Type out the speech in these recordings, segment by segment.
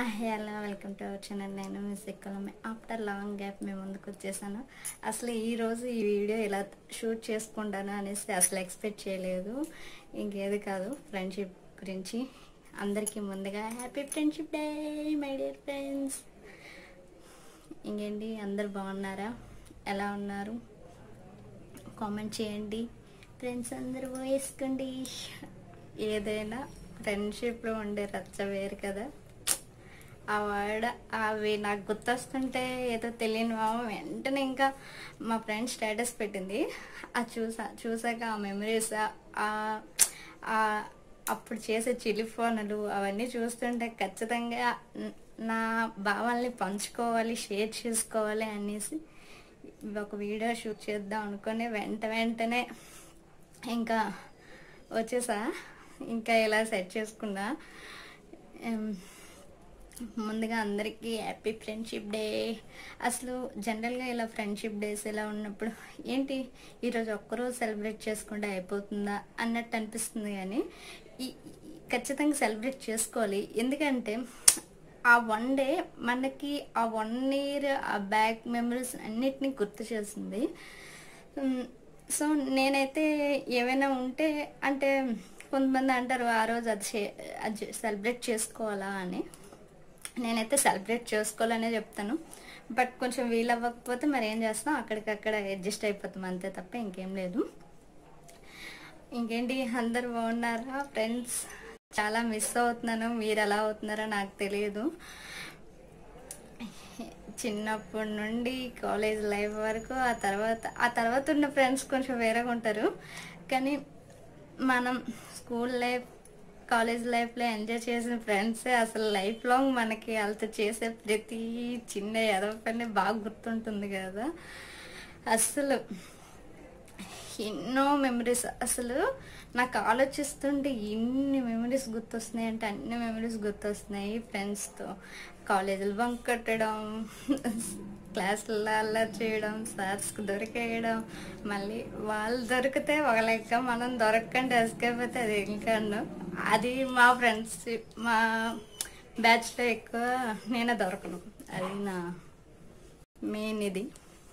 Hello welcome to our channel నేను miss ఎక్కలమే after long gap మేము ముందుకు వచ్చేసాను అసలు ఈ రోజు ఈ వీడియో ఇలా షూట్ చేసుకుంటాను అనేసి అసలు ఎక్స్పెక్ట్ చేయలేదు ఇంకేది కాదు ఫ్రెండ్షిప్ గురించి అందరికీ ముందుగా happy friendship day my dear friends ఇంకేంటి అందరు బాగున్నారా ఎలా ఉన్నారు కామెంట్ చేయండి ఫ్రెండ్స్ అందరూ వేసుకోండి ఏదైనా ఫ్రెండ్షిప్లో ఉండే రచ్చ వేరు కదా ఆ వర్డ్ అవి నాకు గుర్తొస్తుంటే ఏదో తెలియని మామ వెంటనే ఇంకా మా ఫ్రెండ్ స్టేటస్ పెట్టింది అది చూసా చూసాక ఆ మెమరీస్ అప్పుడు చేసే చిలి ఫోన్లు అవన్నీ చూస్తుంటే ఖచ్చితంగా న- నా భావాల్ని పంచుకోవాలి షేర్ చేసుకోవాలి అనేసి ఒక వీడియో షూట్ చేద్దాం అనుకుని వెంట వెంటనే ఇంకా వచ్చేసా ఇంకా ఇలా సెట్ చేసుకున్నా ఎం, ముందుగా అందరికీ హ్యాపీ ఫ్రెండ్షిప్ డే అసలు జనరల్గా ఇలా ఫ్రెండ్షిప్ డేస్ ఇలా ఉన్నప్పుడు ఏంటి ఈరోజు ఒక్కరోజు సెలబ్రేట్ చేసుకుంటే అయిపోతుందా అన్నట్టు అనిపిస్తుంది కానీ ఈ ఈ- ఖచ్చితంగా సెలబ్రేట్ చేసుకోవాలి ఎందుకంటే ఆ వన్ డే మనకి ఆ వన్ ఇయర్ ఆ బ్యాక్ మెమరీస్ అన్నిటినీ గుర్తు చేస్తుంది ఉమ్, సో నేనైతే ఏమైనా ఉంటే అంటే కొంతమంది అంటారు ఆ రోజు అది చే- అది సెలబ్రేట్ చేసుకోవాలా అని నేనైతే సెలబ్రేట్ చేసుకోవాలనే చెప్తాను బట్ కొంచెం వీలు అవ్వకపోతే మరి ఏం చేస్తాం అక్కడికక్కడ అడ్జస్ట్ అయిపోతాం అంతే తప్ప ఇంకేం లేదు ఇంకేంటి అందరు బాగున్నారా ఫ్రెండ్స్ చాలా మిస్ అవుతున్నాను మీరు ఎలా అవుతున్నారో నాకు తెలియదు చిన్నప్పటి నుండి కాలేజ్ లైఫ్ వరకు ఆ తర్వాత ఆ తర్వాత ఉన్న ఫ్రెండ్స్ కొంచెం వేరేగా ఉంటారు కానీ మనం స్కూల్ లైఫ్ కాలేజ్ లైఫ్లో ఎంజాయ్ చేసిన ఫ్రెండ్సే అసలు లైఫ్ లాంగ్ మనకి వాళ్ళతో చేసే ప్రతి చిన్న ఎదవ పని బాగా గుర్తుంటుంది కదా అసలు ఎన్నో మెమరీస్ అసలు నాకు ఆలోచిస్తుంటే ఎన్ని మెమరీస్ గుర్తొస్తున్నాయి అంటే అన్ని మెమరీస్ గుర్తొస్తున్నాయి ఫ్రెండ్స్తో కాలేజీలు బంక్ కొట్టడం క్లాసుల్లో అల్లరి చేయడం సార్స్కి దొరికేయడం మళ్ళీ వాళ్ళు దొరికితే ఒక లెక్క మనం దొరకకుండా ఎస్కేప్ అయితే అది ఇంకా అది మా ఫ్రెండ్స్ మా బ్యాచ్లో ఎక్కువ నేనే దొరకను అది నా మెయిన్ ఇది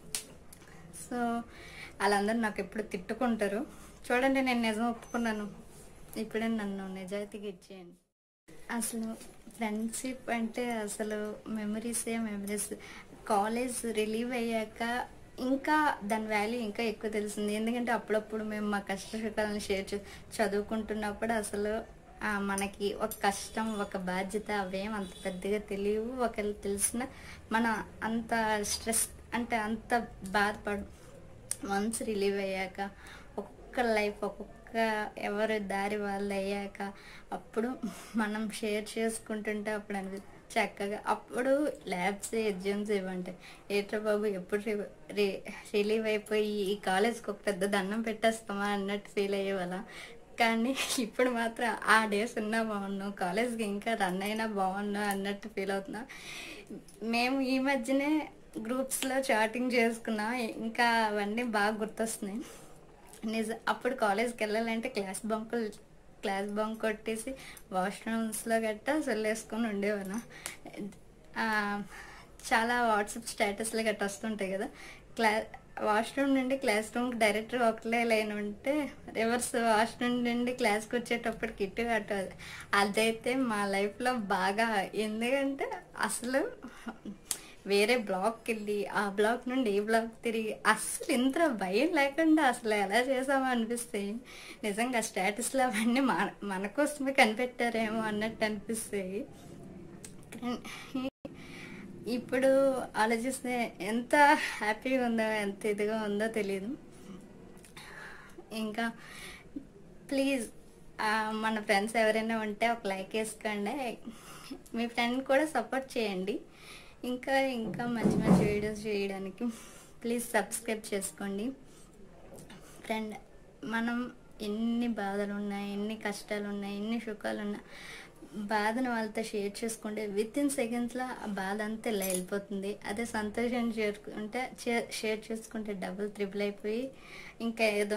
సో వాళ్ళందరూ నాకు ఎప్పుడు తిట్టుకుంటారు చూడండి నేను నిజం ఒప్పుకున్నాను ఇప్పుడే నన్ను నిజాయితీగా ఇచ్చేయండి అసలు ఫ్రెండ్షిప్ అంటే అసలు మెమరీసే మెమరీస్ కాలేజ్ రిలీవ్ అయ్యాక ఇంకా దాని వాల్యూ ఇంకా ఎక్కువ తెలిసింది ఎందుకంటే అప్పుడప్పుడు మేము మా కష్ట సుఖాలను షేర్ చే చదువుకుంటున్నప్పుడు అసలు ఆ, మనకి ఒక కష్టం ఒక బాధ్యత అవేం అంత పెద్దగా తెలియవు ఒకళ్ళు తెలిసిన మన అంత స్ట్రెస్ అంటే అంత బాధపడు వన్స్ రిలీవ్ అయ్యాక ఒక్కొక్క లైఫ్ ఒక్కొక్క ఎవరి దారి వాళ్ళు అయ్యాక అప్పుడు మనం షేర్ చేసుకుంటుంటే అప్పుడు అనిపి చక్కగా అప్పుడు ల్యాబ్స్ ఎగ్జామ్స్ ఇవ్వంటాయి ఏట్రా బాబు ఎప్పుడు రి- రి- రిలీవ్ అయిపోయి ఈ కాలేజ్కి ఒక పెద్ద దండం పెట్టేస్తామా అన్నట్టు ఫీల్ అయ్యేవాళ్ళం కానీ ఇప్పుడు మాత్రం ఆ డేస్ ఉన్నా బాగున్నాం కాలేజ్కి ఇంకా రన్ అయినా బాగున్నాం అన్నట్టు ఫీల్ అవుతున్నా మేము ఈ మధ్యనే గ్రూప్స్లో చాటింగ్ చేసుకున్నాం ఇంకా అవన్నీ బాగా గుర్తొస్తున్నాయి నిజ అప్పుడు కాలేజ్కి వెళ్ళాలంటే క్లాస్ బంకులు క్లాస్ బంక్ కొట్టేసి వాష్రూమ్స్లో గట్టా సొల్లేసుకొని ఉండేవాళ్ళం ఆ, చాలా వాట్సాప్ స్టేటస్లు గట్ట వస్తుంటాయి కదా క్లా వాష్రూమ్ నుండి క్లాస్ రూమ్కి డైరెక్ట్ ఒకటే లైన్ ఉంటే రివర్స్ వాష్రూమ్ నుండి క్లాస్కి వచ్చేటప్పటికి ఇటు అటు అది. అదైతే మా లైఫ్లో బాగా ఎందుకంటే అసలు వేరే బ్లాక్కి వెళ్ళి ఆ బ్లాక్ నుండి ఈ బ్లాక్ తిరిగి అస్సలు ఇంత భయం లేకుండా అసలు ఎలా చేసామో అనిపిస్తాయి నిజంగా స్టేటస్లో అవన్నీ మన మన కోసమే కనిపెట్టారేమో అన్నట్టు అనిపిస్తాయి కానీ ఇప్పుడు ఆలోచిస్తే ఎంత హ్యాపీగా ఉందో ఎంత ఇదిగా ఉందో తెలియదు ఇంకా ప్లీజ్ మన ఫ్రెండ్స్ ఎవరైనా ఉంటే ఒక లైక్ వేసుకోండి మీ ఫ్రెండ్ కూడా సపోర్ట్ చేయండి ఇంకా ఇంకా మంచి మంచి వీడియోస్ చేయడానికి ప్లీజ్ సబ్స్క్రైబ్ చేసుకోండి ఫ్రెండ్ మనం ఎన్ని బాధలు ఉన్నాయి ఎన్ని కష్టాలు ఉన్నాయి ఎన్ని సుఖాలు ఉన్నాయి బాధను వాళ్ళతో షేర్ చేసుకుంటే విత్ ఇన్ సెకండ్స్లో ఆ బాధ అంతా ఇలా వెళ్ళిపోతుంది అదే సంతోషం చేరుకుంటే షేర్ చేసుకుంటే డబుల్ త్రిబుల్ అయిపోయి ఇంకా ఏదో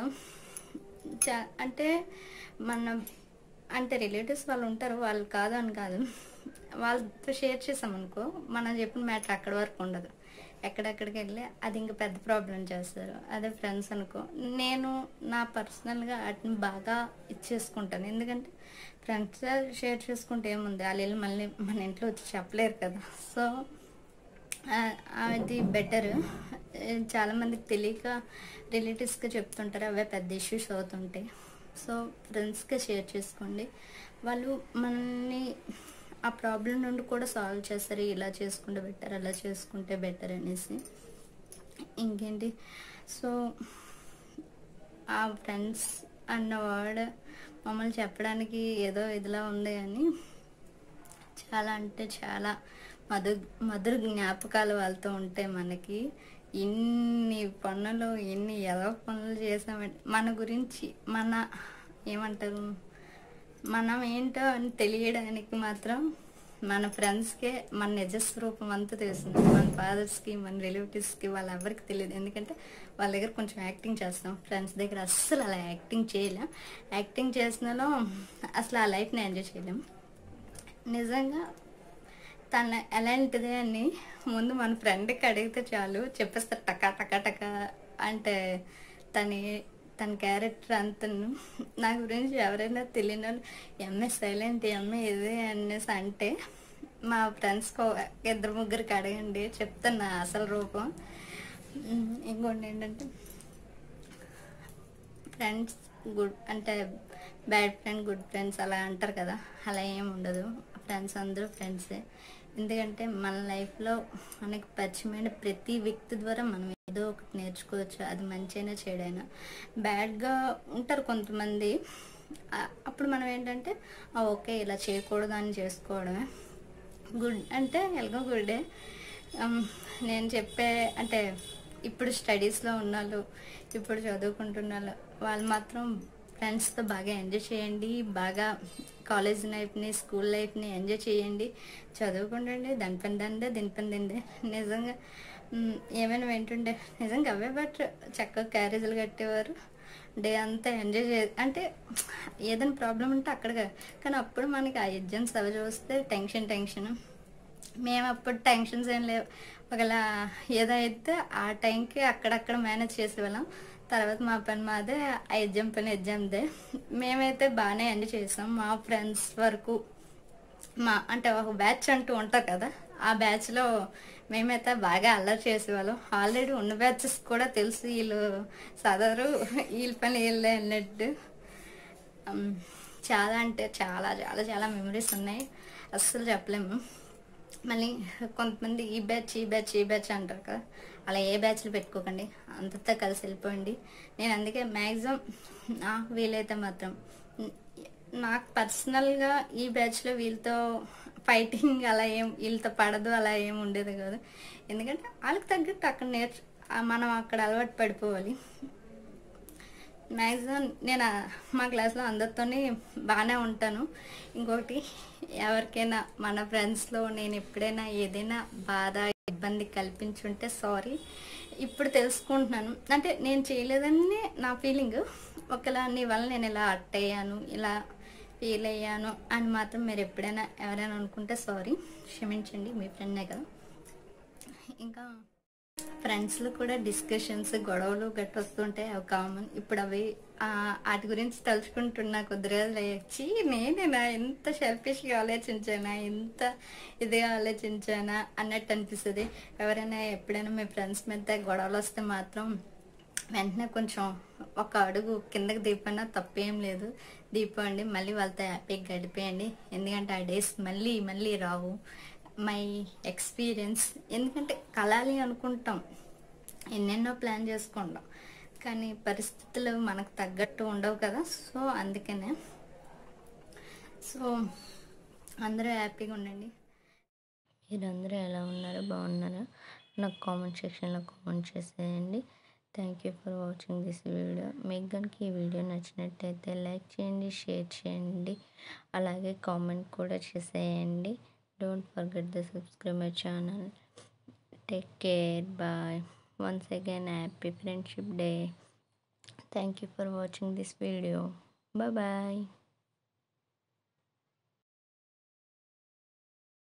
చా అంటే మన అంటే రిలేటివ్స్ వాళ్ళు ఉంటారు వాళ్ళు కాదు అని కాదు వాళ్ళతో షేర్ చేసామనుకో మనం చెప్పిన మ్యాటర్ అక్కడి వరకు ఉండదు ఎక్కడెక్కడికి వెళ్ళి అది ఇంకా పెద్ద ప్రాబ్లం చేస్తారు అదే ఫ్రెండ్స్ అనుకో నేను నా పర్సనల్గా వాటిని బాగా ఇచ్చేసుకుంటాను ఎందుకంటే ఫ్రెండ్స్ షేర్ చేసుకుంటే ఏముంది వాళ్ళు వెళ్ళి మళ్ళీ మన ఇంట్లో వచ్చి చెప్పలేరు కదా సో ఆ- అది బెటర్ చాలామందికి తెలియక రిలేటివ్స్కి చెప్తుంటారు అవే పెద్ద ఇష్యూస్ అవుతుంటాయి సో ఫ్రెండ్స్కి షేర్ చేసుకోండి వాళ్ళు మనల్ని ఆ ప్రాబ్లం నుండి కూడా సాల్వ్ చేస్తారు ఇలా చేసుకుంటే బెటర్ అలా చేసుకుంటే బెటర్ అనేసి ఇంకేంటి సో ఆ ఫ్రెండ్స్ అన్న వర్డ్ మమ్మల్ని చెప్పడానికి ఏదో ఇదిలా ఉంది కానీ చాలా అంటే చాలా మధు మధుర జ్ఞాపకాలు వాళ్ళతో ఉంటాయి మనకి ఇన్ని పనులు ఎన్ని ఎలా పనులు చేసామంటే మన గురించి మన ఏమంటారు మనం ఏంటో అని తెలియడానికి మాత్రం మన ఫ్రెండ్స్కే మన నిజ స్వరూపం అంతా తెలుస్తుంది మన ఫాదర్స్కి మన రిలేటివ్స్కి వాళ్ళ ఎవరికి తెలియదు ఎందుకంటే వాళ్ళ దగ్గర కొంచెం యాక్టింగ్ చేస్తాం ఫ్రెండ్స్ దగ్గర అస్సలు అలా యాక్టింగ్ చేయలేం యాక్టింగ్ చేసినాలో అసలు ఆ లైఫ్ని ఎంజాయ్ చేయలేం నిజంగా తన ఎలాంటిది అని ముందు మన ఫ్రెండ్కి అడిగితే చాలు చెప్పేస్తారు టకా టకా టకా అంటే తన తన క్యారెక్టర్ అంతను నా గురించి ఎవరైనా తెలియని వాళ్ళు ఎంఏ సైలెంట్ ఎంఏ ఇది అనేసి అంటే మా ఫ్రెండ్స్కి ఇద్దరు ముగ్గురికి అడగండి చెప్తాను నా అసలు రూపం ఉమ్, ఇంకోటి ఏంటంటే ఫ్రెండ్స్ గుడ్ అంటే బ్యాడ్ ఫ్రెండ్ గుడ్ ఫ్రెండ్స్ అలా అంటారు కదా అలా ఏం ఉండదు ఫ్రెండ్స్ అందరూ ఫ్రెండ్సే ఎందుకంటే మన లైఫ్లో మనకి పరిచయమైన ప్రతి వ్యక్తి ద్వారా మనం ఏదో ఒకటి నేర్చుకోవచ్చు అది మంచైనా చెడైనా బ్యాడ్గా ఉంటారు కొంతమంది ఆ- అప్పుడు మనం ఏంటంటే "ఆ, ఓకే ఇలా చేయకూడదు అని చేసుకోవడమే గుడ్ అంటే ఎలాగో గుడ్డే ఉమ్, నేను చెప్పే అంటే ఇప్పుడు స్టడీస్లో ఉన్నాళ్ళు ఇప్పుడు చదువుకుంటున్న వాళ్ళు వాళ్ళు మాత్రం ఫ్రెండ్స్తో బాగా ఎంజాయ్ చేయండి బాగా కాలేజ్ లైఫ్ని స్కూల్ లైఫ్ని ఎంజాయ్ చేయండి చదువుకుంటుండే దాని పని దండే దీని పని దిండే నిజంగా ఉమ్, ఏమైనా వింటుండే నిజంగా అవే బట్ చక్కగా క్యారేజీలు కట్టేవారు డే అంతా ఎంజాయ్ చే అంటే ఏదైనా ప్రాబ్లం ఉంటే అక్కడ కానీ అప్పుడు మనకి ఆ ఎగ్జామ్స్ అవి చూస్తే టెన్షన్ టెన్షన్ మేము అప్పుడు టెన్షన్స్ ఏం లేవు ఒకవేళ ఏదైతే ఆ టైంకి అక్కడక్కడ మేనేజ్ చేసేవాళ్ళం తర్వాత మా పని మాదే ఆ ఎగ్జామ్ పని ఎగ్జామ్దే మేమైతే బాగానే ఎంజాయ్ చేసాం మా ఫ్రెండ్స్ వరకు మా అంటే ఒక బ్యాచ్ అంటూ ఉంటారు కదా ఆ బ్యాచ్లో మేమైతే బాగా అల్లరి చేసేవాళ్ళం ఆల్రెడీ ఉన్న బ్యాచెస్ కూడా తెలుసు వీళ్ళు చదవరు వీళ్ళ పని వీళ్ళే అన్నట్టు ఉమ్, చాలా అంటే చాలా చాలా చాలా మెమరీస్ ఉన్నాయి అస్సలు చెప్పలేము మళ్ళీ కొంతమంది ఈ బ్యాచ్ ఈ బ్యాచ్ ఈ బ్యాచ్ అంటారు కదా అలా ఏ బ్యాచ్లు పెట్టుకోకండి అంతతో కలిసి వెళ్ళిపోండి నేను అందుకే మ్యాక్సిమం నాకు వీలైతే మాత్రం నాకు పర్సనల్గా ఈ బ్యాచ్లో వీళ్ళతో ఫైటింగ్ అలా ఏం వీళ్ళతో పడదు అలా ఏం ఉండేది కాదు ఎందుకంటే వాళ్ళకి తగ్గట్టు అక్కడ నేర్చు ఆ మనం అక్కడ అలవాటు పడిపోవాలి మ్యాక్సిమం నేను ఆ- మా క్లాస్లో అందరితోని బాగానే ఉంటాను ఇంకొకటి ఎవరికైనా మన ఫ్రెండ్స్లో నేను ఎప్పుడైనా ఏదైనా బాధ ఇబ్బంది కల్పించుంటే సారీ ఇప్పుడు తెలుసుకుంటున్నాను అంటే నేను చేయలేదని నా ఫీలింగ్ ఒకలా నీ వల్ల నేను ఇలా అట్ అయ్యాను ఇలా ఫీల్ అయ్యాను అని మాత్రం మీరు ఎప్పుడైనా ఎవరైనా అనుకుంటే సారీ క్షమించండి మీ ఫ్రెండ్నే కదా ఇంకా ఫ్రెండ్స్లో కూడా డిస్కషన్స్ గొడవలు గట్ట వస్తుంటాయి అవి కామన్ ఇప్పుడు అవి ఆ, వాటి గురించి తలుచుకుంటున్నా కొద్ది రోజులు వచ్చి నేనేనా ఎంత సెల్ఫిష్గా ఆలోచించానా ఎంత ఇదిగా ఆలోచించానా అన్నట్టు అనిపిస్తుంది ఎవరైనా ఎప్పుడైనా మీ ఫ్రెండ్స్ మీద గొడవలు వస్తే మాత్రం వెంటనే కొంచెం ఒక అడుగు కిందకి దింపన్నా తప్పేం లేదు దీపండి మళ్ళీ వాళ్ళతో హ్యాపీగా గడిపేయండి ఎందుకంటే ఆ డేస్ మళ్ళీ మళ్ళీ రావు మై ఎక్స్పీరియన్స్ ఎందుకంటే కలాలి అనుకుంటాం ఎన్నెన్నో ప్లాన్ చేసుకుంటాం కానీ పరిస్థితులు మనకు తగ్గట్టు ఉండవు కదా సో అందుకనే సో అందరూ హ్యాపీగా ఉండండి మీరందరూ ఎలా ఉన్నారు బాగున్నారా నాకు కామెంట్ సెక్షన్లో కామెంట్ చేసేయండి thank you for watching this video మీకు కనుక ఈ వీడియో నచ్చినట్టయితే లైక్ చేయండి షేర్ చేయండి అలాగే కామెంట్ కూడా చేసేయండి don't forget the subscribe my channel take care bye once again happy friendship day thank you for watching this video bye bye